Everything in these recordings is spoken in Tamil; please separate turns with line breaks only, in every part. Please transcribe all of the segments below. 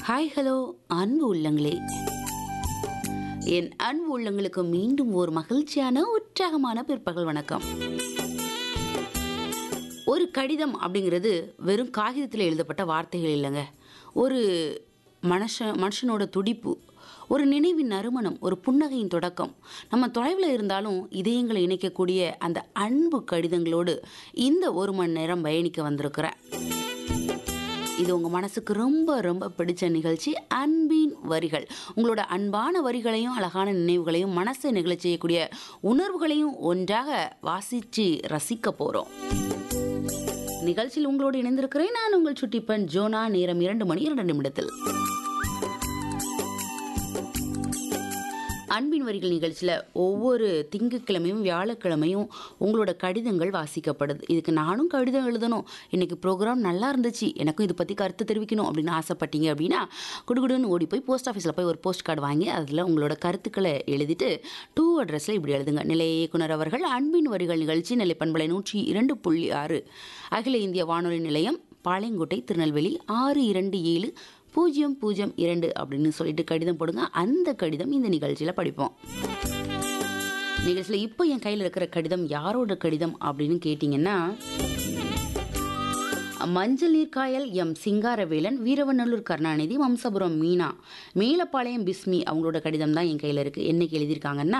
ஹாய் ஹலோ அன்பு உள்ளங்களே என் அன்பு உள்ளங்களுக்கு மீண்டும் ஒரு மகிழ்ச்சியான உற்சாகமான பிற்பகல் வணக்கம் ஒரு கடிதம் அப்படிங்கிறது வெறும் காகிதத்தில் எழுதப்பட்ட வார்த்தைகள் இல்லைங்க ஒரு மனுஷன் மனுஷனோட துடிப்பு ஒரு நினைவின் நறுமணம் ஒரு புன்னகையின் தொடக்கம் நம்ம தொலைவில் இருந்தாலும் இதயங்களை இணைக்கக்கூடிய அந்த அன்பு கடிதங்களோடு இந்த ஒரு மணி நேரம் பயணிக்க வந்திருக்கிறேன் இது உங்கள் மனசுக்கு ரொம்ப ரொம்ப பிடிச்ச நிகழ்ச்சி அன்பின் வரிகள் உங்களோட அன்பான வரிகளையும் அழகான நினைவுகளையும் மனசை நிகழச் செய்யக்கூடிய உணர்வுகளையும் ஒன்றாக வாசித்து ரசிக்க போகிறோம் நிகழ்ச்சியில் உங்களோடு இணைந்திருக்கிறேன் நான் உங்கள் சுட்டிப்பன் ஜோனா நேரம் இரண்டு மணி இரண்டு நிமிடத்தில் அன்பின் வரிகள் நிகழ்ச்சியில் ஒவ்வொரு திங்கட்கிழமையும் வியாழக்கிழமையும் உங்களோட கடிதங்கள் வாசிக்கப்படுது இதுக்கு நானும் கடிதம் எழுதணும் இன்னைக்கு ப்ரோக்ராம் நல்லா இருந்துச்சு எனக்கும் இதை பற்றி கருத்து தெரிவிக்கணும் அப்படின்னு ஆசைப்பட்டீங்க அப்படின்னா குடுகுடுன்னு ஓடி போய் போஸ்ட் ஆஃபீஸில் போய் ஒரு போஸ்ட் கார்டு வாங்கி அதில் உங்களோட கருத்துக்களை எழுதிட்டு டூ அட்ரஸில் இப்படி எழுதுங்க நிலைய இயக்குனர் அவர்கள் அன்பின் வரிகள் நிகழ்ச்சி நிலை பண்பலை நூற்றி இரண்டு புள்ளி ஆறு அகில இந்திய வானொலி நிலையம் பாளையங்கோட்டை திருநெல்வேலி ஆறு இரண்டு ஏழு பூஜ்ஜியம் பூஜ்ஜியம் இரண்டு அப்படின்னு சொல்லிட்டு கடிதம் போடுங்க அந்த கடிதம் இந்த நிகழ்ச்சியில் படிப்போம் நிகழ்ச்சியில் இப்போ என் கையில் இருக்கிற கடிதம் யாரோட கடிதம் அப்படின்னு கேட்டிங்கன்னா மஞ்சள் நீர்க்காயல் எம் சிங்காரவேலன் வீரவநல்லூர் கருணாநிதி வம்சபுரம் மீனா மேலப்பாளையம் பிஸ்மி அவங்களோட கடிதம் தான் என் கையில் இருக்குது என்னைக்கு எழுதியிருக்காங்கன்னா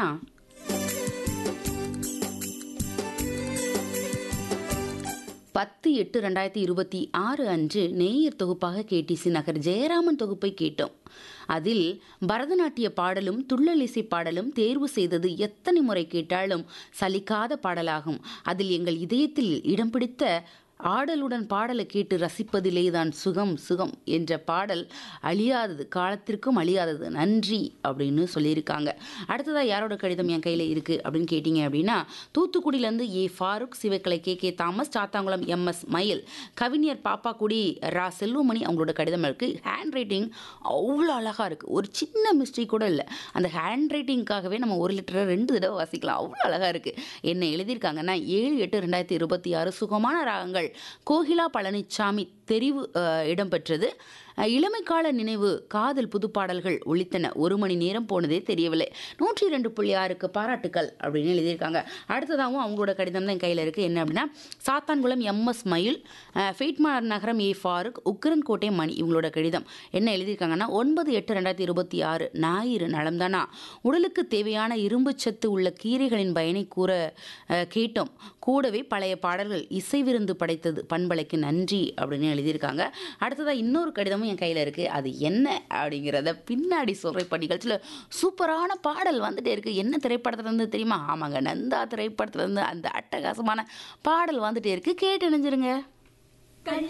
பத்து எட்டு ரெண்டாயிரத்தி இருபத்தி ஆறு அன்று நேயர் தொகுப்பாக கேடிசி நகர் ஜெயராமன் தொகுப்பை கேட்டோம் அதில் பரதநாட்டிய பாடலும் துள்ளல் இசை பாடலும் தேர்வு செய்தது எத்தனை முறை கேட்டாலும் சலிக்காத பாடலாகும் அதில் எங்கள் இதயத்தில் இடம் பிடித்த ஆடலுடன் பாடலை கேட்டு ரசிப்பதிலே தான் சுகம் சுகம் என்ற பாடல் அழியாதது காலத்திற்கும் அழியாதது நன்றி அப்படின்னு சொல்லியிருக்காங்க அடுத்ததாக யாரோட கடிதம் என் கையில் இருக்குது அப்படின்னு கேட்டிங்க அப்படின்னா தூத்துக்குடியிலேருந்து A Farooq Sivakalai K K Thomas Sathankulam MS Mayil கவிஞர் பாப்பாக்குடி ரா செல்வமணி அவங்களோட கடிதம் இருக்குது ஹேண்ட் ரைட்டிங் அவ்வளோ அழகாக இருக்குது ஒரு சின்ன மிஸ்டேக் கூட இல்லை அந்த ஹேண்ட் ரைட்டிங்காகவே நம்ம ஒரு லிட்டரை ரெண்டு தடவை வாசிக்கலாம் அவ்வளோ அழகாக இருக்குது என்ன எழுதியிருக்காங்கன்னா ஏழு எட்டு ரெண்டாயிரத்தி இருபத்தி ஆறு சுகமான ராகங்கள் கோகிலா பழனிசாமி தெரிவு அஹ், இடம்பெற்றது அஹ், இளமைக்கால நினைவு காதல் புதுப்பாடல்கள் ஒழித்தன ஒரு மணி நேரம் போனதே தெரியவில்லை நூற்றி இரண்டு புள்ளி ஆறுக்கு பாராட்டுக்கள் அப்படின்னு எழுதியிருக்காங்க அடுத்ததாகவும் அவங்களோட கடிதம் தான் என் கையில் இருக்குது என்ன அப்படின்னா சாத்தான்குளம் எம்எஸ் மயில் அஹ், ஃபெய்ட்மார் நகரம் ஏ ஃபாரூக் உக்கரன்கோட்டை மணி இவங்களோட கடிதம் என்ன எழுதியிருக்காங்கன்னா ஒன்பது எட்டு ரெண்டாயிரத்தி இருபத்தி ஆறு ஞாயிறு நலம்தானா உடலுக்கு தேவையான இரும்பு சத்து உள்ள கீரைகளின் பயனை கூற அஹ், கேட்டோம் கூடவே பழைய பாடல்கள் இசை விருந்து படைத்தது பண்பலைக்கு நன்றி அப்படின்னு எழுதியிருக்காங்க அடுத்ததாக இன்னொரு கடிதமும் என் கையில் இருக்குது அது என்ன அப்படிங்கிறத பின்னாடி சொல்கிற இப்போ நிகழ்ச்சியில் சூப்பரான பாடல் வந்துட்டே இருக்குது என்ன திரைப்படத்துலேருந்து தெரியுமா ஆமாங்க நந்தா திரைப்படத்துலேருந்து அந்த அட்டகாசமான பாடல் வந்துட்டே இருக்குது கேட்டு இணைஞ்சிருங்க